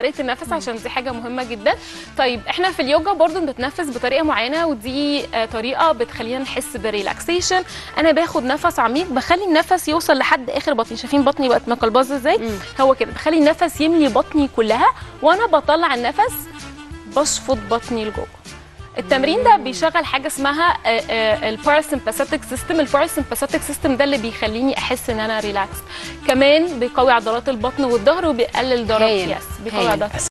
طريقه النفس عشان دي حاجه مهمه جدا طيب احنا في اليوجا برضو بنتنفس بطريقه معينه ودي آه، طريقه بتخلينا نحس بريلاكسيشن انا باخد نفس عميق بخلي النفس يوصل لحد اخر بطني شايفين بطني بقت مقلبظه ازاي هو كده بخلي النفس يملي بطني كلها وانا بطلع النفس بشفط بطني لجوه التمرين ده بيشغل حاجه اسمها الباراسمباثيك سيستم الباراسمباثيك سيستم ده اللي بيخليني احس ان انا ريلاكس كمان بيقوي عضلات البطن والظهر وبيقلل ضرر هايل. يس بيقوي هايل. عضلات